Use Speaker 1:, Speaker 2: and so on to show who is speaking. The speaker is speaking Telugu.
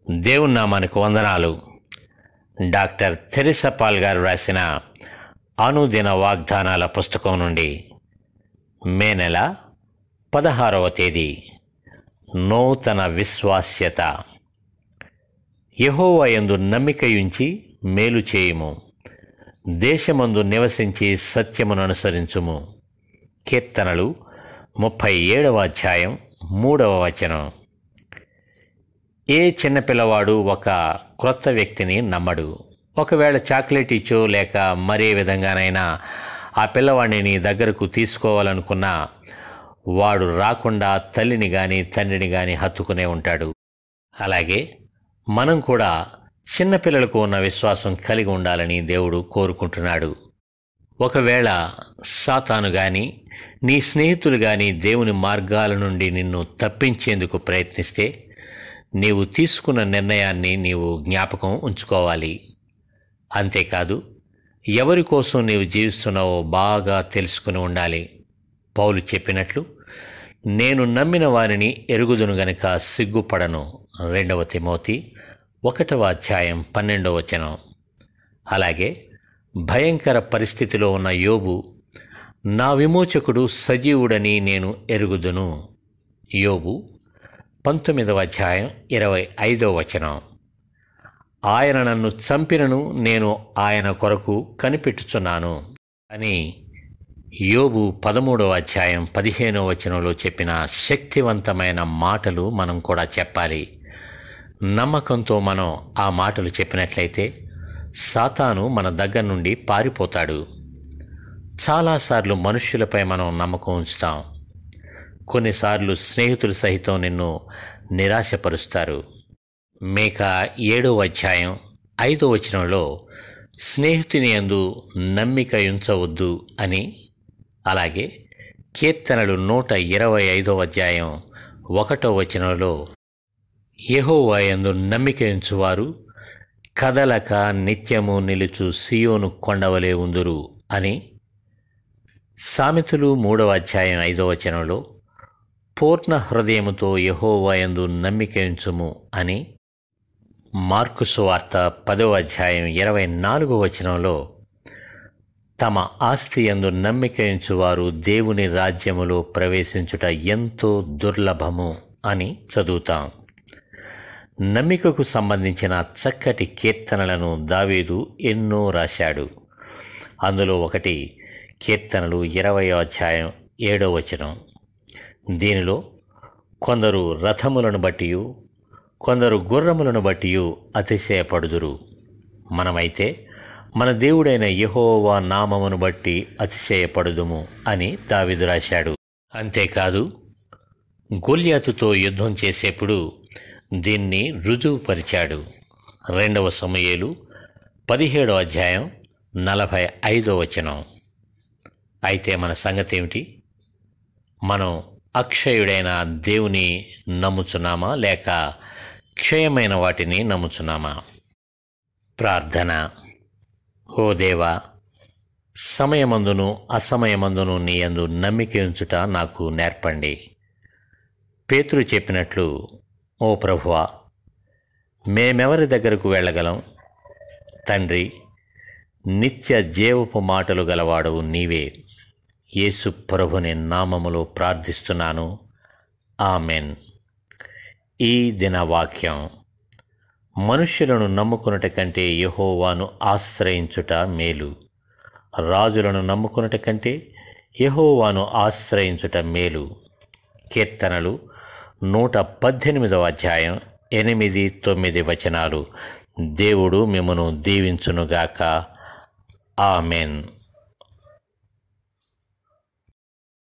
Speaker 1: దేవుని నామానికి వందనాలు డాక్టర్ తెరిసా పాల్ గారు రాసిన అనుదిన వాగ్దానాల పుస్తకం నుండి మే నెల పదహారవ తేదీ నూతన విశ్వాస్యత యహోవా యందు నమ్మికయుంచి మేలు చేయుము దేశమందు నివసించి సత్యమును అనుసరించుము కీర్తనలు ముప్పై ఏడవ అధ్యాయం మూడవ వచనం ఏ చిన్నపిల్లవాడు ఒక క్రొత్త వ్యక్తిని నమ్మడు ఒకవేళ చాక్లెట్ ఇచ్చో లేక మరే విధంగానైనా ఆ పిల్లవాడిని నీ దగ్గరకు తీసుకోవాలనుకున్నా వాడు రాకుండా తల్లిని కానీ తండ్రిని కానీ హత్తుకునే ఉంటాడు అలాగే మనం కూడా చిన్నపిల్లలకు ఉన్న విశ్వాసం కలిగి ఉండాలని దేవుడు కోరుకుంటున్నాడు ఒకవేళ సాతాను కానీ నీ స్నేహితులు కానీ దేవుని మార్గాల నుండి నిన్ను తప్పించేందుకు ప్రయత్నిస్తే నీవు తీసుకున్న నిర్ణయాన్ని నీవు జ్ఞాపకం ఉంచుకోవాలి అంతేకాదు ఎవరి కోసం నీవు జీవిస్తున్నావో బాగా తెలుసుకుని ఉండాలి పౌలు చెప్పినట్లు నేను నమ్మిన వారిని ఎరుగుదును గనుక సిగ్గుపడను రెండవ తిమోతి ఒకటవ అధ్యాయం పన్నెండవ వచనం అలాగే భయంకర పరిస్థితిలో ఉన్న యోబు నా విమోచకుడు సజీవుడని నేను ఎరుగుదును యోబు పంతొమ్మిదవ అధ్యాయం ఇరవై ఐదవ వచనం ఆయన నన్ను చంపినను నేను ఆయన కొరకు కనిపెట్టుచున్నాను అని యోబు పదమూడవ అధ్యాయం పదిహేనవ వచనంలో చెప్పిన శక్తివంతమైన మాటలు మనం కూడా చెప్పాలి నమ్మకంతో మనం ఆ మాటలు చెప్పినట్లయితే సాతాను మన దగ్గర నుండి పారిపోతాడు చాలాసార్లు మనుష్యులపై మనం నమ్మకం ఉంచుతాం కొన్నిసార్లు స్నేహితులు సహితం నిన్ను నిరాశపరుస్తారు మేక ఏడో అధ్యాయం ఐదో వచనంలో స్నేహితుని యందు నమ్మిక ఉంచవద్దు అని అలాగే కీర్తనలు నూట ఇరవై ఐదో అధ్యాయం ఒకటో వచనంలో యెహోవాయందు నమ్మిక ఉంచువారు కదలక నిత్యము నిలుచు సియోను కొండవలే ఉందురు అని సామెతలు మూడవ అధ్యాయం ఐదవ వచనంలో పూర్ణ హృదయముతో యహోవాయందు నమ్మిక ఉంచుము అని మార్కు సువార్త పదవ అధ్యాయం ఇరవై నాలుగో వచనంలో తమ ఆస్తి యందు నమ్మిక ఉంచువారు దేవుని రాజ్యములో ప్రవేశించుట ఎంతో దుర్లభము అని చదువుతాం నమ్మికకు సంబంధించిన చక్కటి కీర్తనలను దావీదు ఎన్నో రాశాడు అందులో ఒకటి కీర్తనలు ఇరవై అధ్యాయం ఏడో వచనం దీనిలో కొందరు రథములను బట్టి కొందరు గుర్రములను బట్టి అతిశయపడుదురు మనమైతే మన దేవుడైన యెహోవా నామమును బట్టి అతిశయపడుదుము అని దావిదు రాశాడు అంతేకాదు గొల్యాతుతో యుద్ధం చేసేప్పుడు దీన్ని రుజువుపరిచాడు రెండవ సమయలు పదిహేడో అధ్యాయం నలభై ఐదో వచనం అయితే మన సంగతి ఏమిటి మనం అక్షయుడైన దేవుని నమ్ముచున్నామా లేక క్షయమైన వాటిని నమ్ముచున్నామా ప్రార్థన ఓ దేవా సమయమందును అసమయమందును నీ యందు నమ్మిక ఉంచుట నాకు నేర్పండి పేతురు చెప్పినట్లు ఓ ప్రభువా మేమెవరి దగ్గరకు వెళ్ళగలం తండ్రి నిత్య జీవపు మాటలు గలవాడవు నీవే యేసు ప్రభుని నామములో ప్రార్థిస్తున్నాను ఆమెన్ ఈ దిన వాక్యం మనుష్యులను నమ్ముకున్నట కంటే యహోవాను ఆశ్రయించుట మేలు రాజులను నమ్ముకున్నట కంటే యహోవాను ఆశ్రయించుట మేలు కీర్తనలు నూట పద్దెనిమిదవ అధ్యాయం ఎనిమిది తొమ్మిది వచనాలు దేవుడు మిమ్మను దీవించునుగాక ఆమెన్